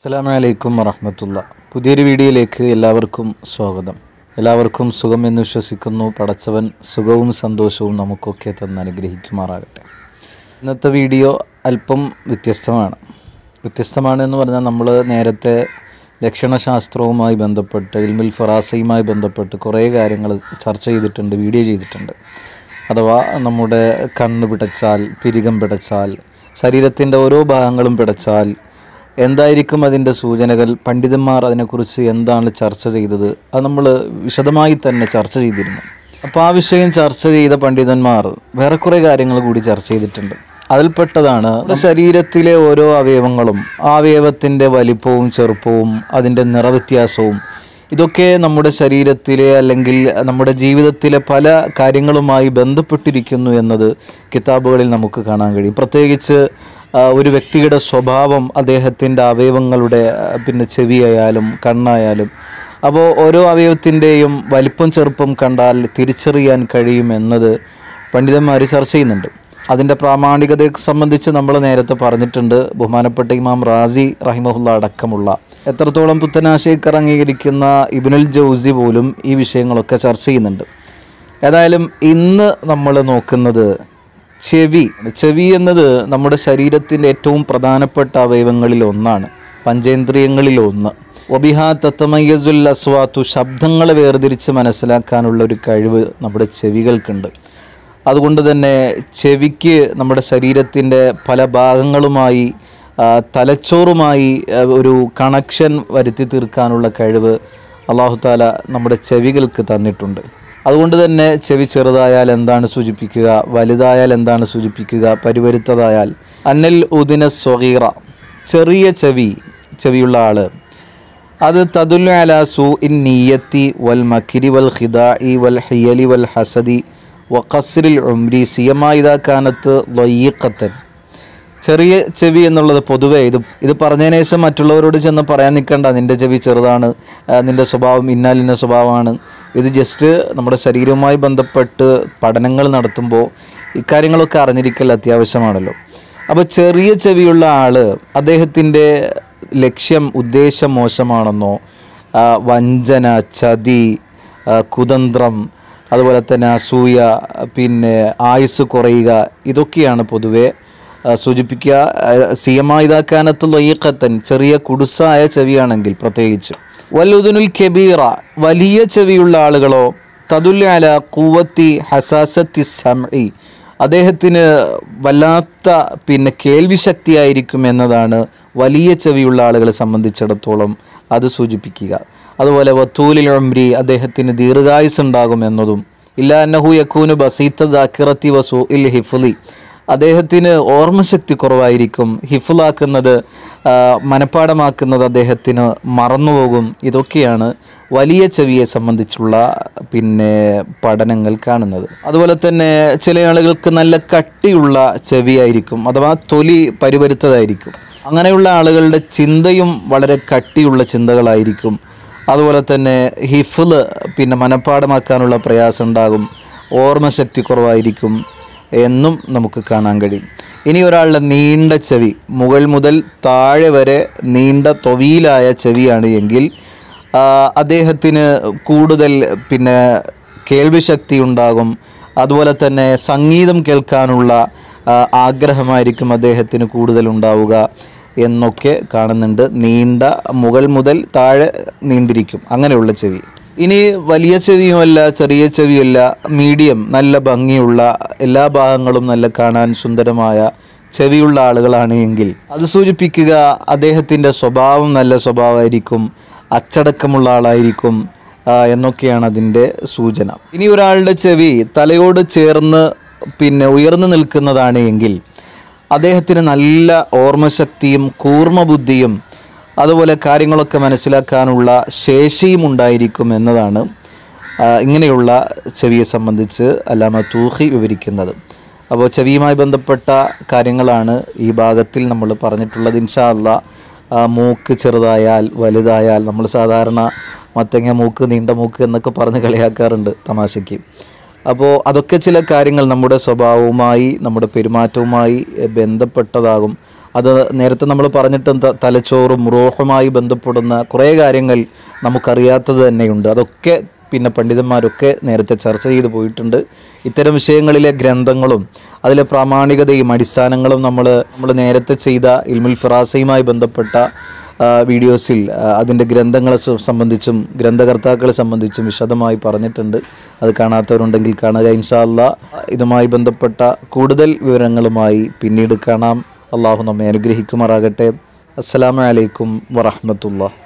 അസ്സാം വലൈക്കും വറഹമത്തുള്ള പുതിയൊരു വീഡിയോയിലേക്ക് എല്ലാവർക്കും സ്വാഗതം എല്ലാവർക്കും സുഖം എന്ന് വിശ്വസിക്കുന്നു പടച്ചവൻ സുഖവും സന്തോഷവും നമുക്കൊക്കെ തന്ന് അനുഗ്രഹിക്കുമാറാകട്ടെ ഇന്നത്തെ വീഡിയോ അല്പം വ്യത്യസ്തമാണ് വ്യത്യസ്തമാണ് എന്ന് പറഞ്ഞാൽ നമ്മൾ നേരത്തെ ലക്ഷണശാസ്ത്രവുമായി ബന്ധപ്പെട്ട് ഇൽമിൽ ഫറാസയുമായി ബന്ധപ്പെട്ട് കുറേ കാര്യങ്ങൾ ചർച്ച ചെയ്തിട്ടുണ്ട് വീഡിയോ ചെയ്തിട്ടുണ്ട് അഥവാ നമ്മുടെ കണ്ണ് പിടച്ചാൽ പിരികം പിടച്ചാൽ ശരീരത്തിൻ്റെ ഓരോ ഭാഗങ്ങളും പിടച്ചാൽ എന്തായിരിക്കും അതിൻ്റെ സൂചനകൾ പണ്ഡിതന്മാർ അതിനെക്കുറിച്ച് എന്താണ് ചർച്ച ചെയ്തത് അത് നമ്മൾ വിശദമായി തന്നെ ചർച്ച ചെയ്തിരുന്നു അപ്പോൾ ആ വിഷയം ചർച്ച ചെയ്ത പണ്ഡിതന്മാർ വേറെ കുറേ കാര്യങ്ങൾ കൂടി ചർച്ച ചെയ്തിട്ടുണ്ട് അതിൽപ്പെട്ടതാണ് നമ്മുടെ ശരീരത്തിലെ ഓരോ അവയവങ്ങളും ആ അവയവത്തിൻ്റെ വലിപ്പവും ചെറുപ്പവും അതിൻ്റെ നിറവ്യത്യാസവും ഇതൊക്കെ നമ്മുടെ ശരീരത്തിലെ അല്ലെങ്കിൽ നമ്മുടെ ജീവിതത്തിലെ പല കാര്യങ്ങളുമായി ബന്ധപ്പെട്ടിരിക്കുന്നു എന്നത് കിതാബുകളിൽ നമുക്ക് കാണാൻ കഴിയും പ്രത്യേകിച്ച് ആ, ഒരു വ്യക്തിയുടെ സ്വഭാവം അദ്ദേഹത്തിൻ്റെ അവയവങ്ങളുടെ ആ, പിന്നെ ചെവിയായാലും കണ്ണായാലും അപ്പോൾ ഓരോ അവയവത്തിൻ്റെയും വലിപ്പം ചെറുപ്പം കണ്ടാൽ തിരിച്ചറിയാൻ കഴിയുമെന്നത് പണ്ഡിതന്മാർ ചർച്ച ചെയ്യുന്നുണ്ട് അതിൻ്റെ പ്രാമാണികതയെ സംബന്ധിച്ച് നമ്മൾ നേരത്തെ പറഞ്ഞിട്ടുണ്ട് ബഹുമാനപ്പെട്ട ഇമാം റാസി റഹിമഹുല്ല അടക്കമുള്ള എത്രത്തോളം പുത്തനാശയക്കർ അംഗീകരിക്കുന്ന ഇബിനുൽ ജൗസി പോലും ഈ വിഷയങ്ങളൊക്കെ ചർച്ച ചെയ്യുന്നുണ്ട് ഏതായാലും ഇന്ന് നമ്മൾ നോക്കുന്നത് ചെവി ചെവി എന്നത് നമ്മുടെ ശരീരത്തിൻ്റെ ഏറ്റവും പ്രധാനപ്പെട്ട അവയവങ്ങളിൽ ഒന്നാണ് പഞ്ചേന്ദ്രിയങ്ങളിൽ ഒന്ന് ഒബിഹ തത്തമയ്യസുൽ അസ്വാത്തു ശബ്ദങ്ങളെ വേർതിരിച്ച് മനസ്സിലാക്കാനുള്ള ഒരു കഴിവ് നമ്മുടെ ചെവികൾക്കുണ്ട് അതുകൊണ്ട് തന്നെ ചെവിക്ക് നമ്മുടെ ശരീരത്തിൻ്റെ പല ഭാഗങ്ങളുമായി ആ, തലച്ചോറുമായി ആ, ഒരു കണക്ഷൻ വരുത്തി തീർക്കാനുള്ള കഴിവ് അള്ളാഹു താല നമ്മുടെ ചെവികൾക്ക് തന്നിട്ടുണ്ട് അതുകൊണ്ട് തന്നെ ചെവി ചെറുതായാൽ എന്താണ് സൂചിപ്പിക്കുക വലുതായാൽ എന്താണ് സൂചിപ്പിക്കുക പരിവരുത്തതായാൽ അന്നൽ ഉദിന സ്വഗീറ ചെറിയ ചെവി ചെവിയുള്ള ആള് അത് തദുല്ലു അല സൂ ഇൻ നീയത്തി വൽ മക്കിരി വൽ ഖിദാഇ വൽ ഹിയലി വൽ ഹസദി വ ഖസ്രിൽ ഉംരി സിയമായിദ കാനത്ത് ലൊയ്യക്കത്തൻ ചെറിയ ചെവി എന്നുള്ളത് പൊതുവേ ഇത് ഇത് പറഞ്ഞതിന് ശേഷം മറ്റുള്ളവരോട് ചെന്ന് പറയാൻ നിൽക്കണ്ട നിൻ്റെ ചെവി ചെറുതാണ് ആ, നിൻ്റെ സ്വഭാവം ഇന്നാലിന്ന സ്വഭാവമാണ് ഇത് ജസ്റ്റ് നമ്മുടെ ശരീരവുമായി ബന്ധപ്പെട്ട് പഠനങ്ങൾ നടത്തുമ്പോൾ ഇക്കാര്യങ്ങളൊക്കെ അറിഞ്ഞിരിക്കൽ അത്യാവശ്യമാണല്ലോ അപ്പോൾ ചെറിയ ചെവിയുള്ള ആൾ അദ്ദേഹത്തിൻ്റെ ലക്ഷ്യം ഉദ്ദേശം മോശമാണെന്നോ ആ, വഞ്ചന ചതി ആ, കുതന്ത്രം അതുപോലെ തന്നെ അസൂയ പിന്നെ ആയുസ് കുറയുക ഇതൊക്കെയാണ് പൊതുവെ ആ, സൂചിപ്പിക്കുക സിയമായിതാക്കാനത്തുള്ള ഈക്കത്തൻ ചെറിയ കുടുസായ ചെവിയാണെങ്കിൽ പ്രത്യേകിച്ച് വലുദുനുൽ കെബീറ വലിയ ചെവിയുള്ള ആളുകളോ തതുല്യാല കൂവത്തി ഹസാസത്തി സമി അദ്ദേഹത്തിന് വല്ലാത്ത പിന്നെ കേൾവി ശക്തിയായിരിക്കും എന്നതാണ് വലിയ ചെവിയുള്ള ആളുകളെ സംബന്ധിച്ചിടത്തോളം അത് സൂചിപ്പിക്കുക അതുപോലെ വത്തൂലിൽ ഉംരി അദ്ദേഹത്തിന് ദീർഘായുസ് ഉണ്ടാകും എന്നതും ഇല്ല അന്നഹു യക്കൂന് ബസീത്ത ദാക്കിറത്തി വസു ഇൽ ഹിഫ്ലി അദ്ദേഹത്തിന് ഓർമ്മശക്തി കുറവായിരിക്കും ഹിഫുലാക്കുന്നത് ആ, മനഃപ്പാടമാക്കുന്നത് അദ്ദേഹത്തിന് മറന്നുപോകും ഇതൊക്കെയാണ് വലിയ ചെവിയെ സംബന്ധിച്ചുള്ള പിന്നെ പഠനങ്ങൾ കാണുന്നത് അതുപോലെ തന്നെ ചില ആളുകൾക്ക് നല്ല കട്ടിയുള്ള ചെവിയായിരിക്കും അഥവാ തൊലി പരിവരുത്തതായിരിക്കും അങ്ങനെയുള്ള ആളുകളുടെ ചിന്തയും വളരെ കട്ടിയുള്ള ചിന്തകളായിരിക്കും അതുപോലെ തന്നെ ഹിഫില് പിന്നെ മനഃപ്പാടമാക്കാനുള്ള പ്രയാസം ഉണ്ടാകും ഓർമ്മശക്തി കുറവായിരിക്കും എന്നും നമുക്ക് കാണാൻ കഴിയും ഇനി ഒരാളുടെ നീണ്ട ചെവി മുകൾ മുതൽ താഴെ വരെ നീണ്ട തൊവിയിലായ ചെവിയാണ് എങ്കിൽ ആ, അദ്ദേഹത്തിന് കൂടുതൽ പിന്നെ കേൾവിശക്തി ഉണ്ടാകും അതുപോലെ തന്നെ സംഗീതം കേൾക്കാനുള്ള ആ, ആഗ്രഹമായിരിക്കും അദ്ദേഹത്തിന് കൂടുതൽ ഉണ്ടാവുക എന്നൊക്കെ കാണുന്നുണ്ട് നീണ്ട മുകൾ മുതൽ താഴെ നീണ്ടിരിക്കും അങ്ങനെയുള്ള ചെവി ഇനി വലിയ ചെവിയുമല്ല ചെറിയ ചെവിയല്ല മീഡിയം നല്ല ഭംഗിയുള്ള എല്ലാ ഭാഗങ്ങളും നല്ല കാണാൻ സുന്ദരമായ ചെവിയുള്ള ആളുകളാണ് എങ്കിൽ അത് സൂചിപ്പിക്കുക അദ്ദേഹത്തിൻ്റെ സ്വഭാവം നല്ല സ്വഭാവമായിരിക്കും അച്ചടക്കമുള്ള ആളായിരിക്കും ആ, എന്നൊക്കെയാണ് അതിൻ്റെ സൂചന ഇനി ഒരാളുടെ ചെവി തലയോട് ചേർന്ന് പിന്നെ ഉയർന്നു നിൽക്കുന്നതാണ് എങ്കിൽ അദ്ദേഹത്തിന് നല്ല ഓർമ്മശക്തിയും കൂർമ്മബുദ്ധിയും അതുപോലെ കാര്യങ്ങളൊക്കെ മനസ്സിലാക്കാനുള്ള ശേഷിയും ഉണ്ടായിരിക്കും എന്നതാണ് ആ, ഇങ്ങനെയുള്ള ചെവിയെ സംബന്ധിച്ച് അല്ലാമ തൂഹി വിവരിക്കുന്നത് അപ്പോൾ ചെവിയുമായി ബന്ധപ്പെട്ട കാര്യങ്ങളാണ് ഈ ഭാഗത്തിൽ നമ്മൾ പറഞ്ഞിട്ടുള്ളത് ഇൻഷാ അല്ലാ ആ, മൂക്ക് ചെറുതായാൽ വലുതായാൽ നമ്മൾ സാധാരണ മത്തങ്ങ മൂക്ക് നീണ്ട മൂക്ക് എന്നൊക്കെ പറഞ്ഞ് കളിയാക്കാറുണ്ട് തമാശയ്ക്ക് അപ്പോൾ അതൊക്കെ ചില കാര്യങ്ങൾ നമ്മുടെ സ്വഭാവവുമായി നമ്മുടെ പെരുമാറ്റവുമായി എ, ബന്ധപ്പെട്ടതാകും അത് നേരത്തെ നമ്മൾ പറഞ്ഞിട്ടും ത- തലച്ചോറും റോഹുമായി ബന്ധപ്പെടുന്ന കുറേ കാര്യങ്ങൾ നമുക്കറിയാത്തത് തന്നെയുണ്ട് അതൊക്കെ പിന്നെ പണ്ഡിതന്മാരൊക്കെ നേരത്തെ ചർച്ച ചെയ്തു പോയിട്ടുണ്ട് ഇത്തരം വിഷയങ്ങളിലെ ഗ്രന്ഥങ്ങളും അതിലെ പ്രാമാണികതയും അടിസ്ഥാനങ്ങളും നമ്മൾ നമ്മൾ നേരത്തെ ചെയ്ത ഇൽമുൽ ഫിറാസയുമായി ബന്ധപ്പെട്ട ആ, വീഡിയോസിൽ ആ, അതിൻ്റെ ഗ്രന്ഥങ്ങളെ സു- സംബന്ധിച്ചും ഗ്രന്ഥകർത്താക്കളെ സംബന്ധിച്ചും വിശദമായി പറഞ്ഞിട്ടുണ്ട് അത് കാണാത്തവരുണ്ടെങ്കിൽ കാണുക ഇൻഷാല്ല ഇതുമായി ബന്ധപ്പെട്ട കൂടുതൽ വിവരങ്ങളുമായി പിന്നീട് കാണാം അള്ളാഹു നമ്മെ അനുഗ്രഹിക്കുമാറാകട്ടെ അസ്സലാമു അലൈക്കും വറഹ്മത്തുള്ളാഹി